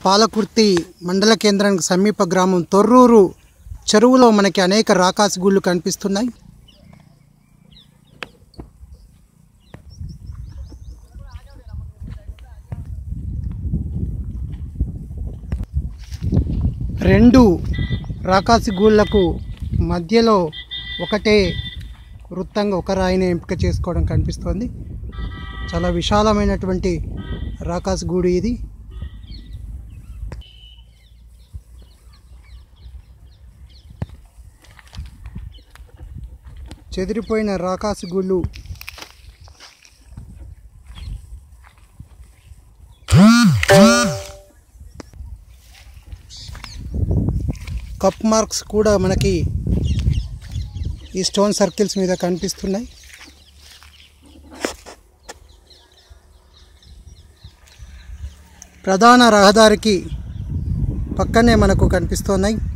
పాలకుర్తి మండల కేంద్రానికి సమీప గ్రామం తొర్రూరు చెరువులో మనకి అనేక రాకాసి గుళ్ళు కనిపిస్తున్నాయి రెండు రాకాసి గూళ్ళకు మధ్యలో ఒకటే వృత్తంగా ఒక రాయిని ఎంపిక చేసుకోవడం కనిపిస్తోంది చాలా విశాలమైనటువంటి రాకాసి గూడు ఇది చెదిరిపోయిన రాకాసి గుళ్ళు కప్ మార్క్స్ కూడా మనకి ఈ స్టోన్ సర్కిల్స్ మీద కనిపిస్తున్నాయి ప్రధాన రహదారికి పక్కనే మనకు కనిపిస్తున్నాయి